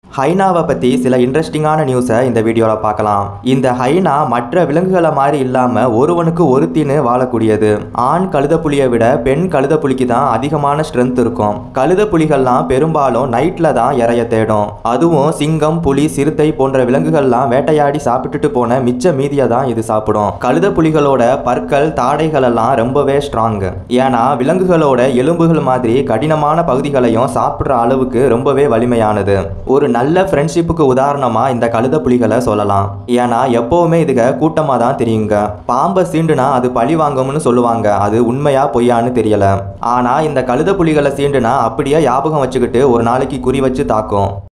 ஹைனாவை பற்றி சில இன்ட்ரெஸ்டிங்கான நியூஸை இந்த வீடியோவில் பார்க்கலாம் இந்த ஹைனா மற்ற விலங்குகளை மாதிரி இல்லாமல் ஒருவனுக்கு ஒருத்தின்னு வாழக்கூடியது ஆண் கழுதப்புலியை விட பெண் கழுதப்புலிக்கு தான் அதிகமான ஸ்ட்ரென்த் இருக்கும் கழுதப்புலிகள்லாம் பெரும்பாலும் நைட்டில் தான் இறைய தேடும் அதுவும் சிங்கம் புலி சிறுத்தை போன்ற விலங்குகள்லாம் வேட்டையாடி சாப்பிட்டுட்டு போன மிச்ச மீதியை தான் இது சாப்பிடும் கழுதப்புலிகளோட பற்கள் தாடைகள் எல்லாம் ரொம்பவே ஸ்ட்ராங் ஏன்னா விலங்குகளோட எலும்புகள் மாதிரி கடினமான பகுதிகளையும் சாப்பிட்ற அளவுக்கு ரொம்பவே வலிமையானது ஒரு நல்ல ஃப்ரெண்ட்ஷிப்புக்கு உதாரணமா இந்த கழுத புலிகளை சொல்லலாம் ஏன்னா எப்பவுமே இதுக கூட்டமாக தான் தெரியுங்க பாம்பை சீண்டுனா அது பழி வாங்கும்னு சொல்லுவாங்க அது உண்மையா பொய்யான்னு தெரியல ஆனா இந்த கழுத புலிகளை சீண்டுனா அப்படியே ஞாபகம் வச்சுக்கிட்டு ஒரு நாளைக்கு குறி வச்சு தாக்கும்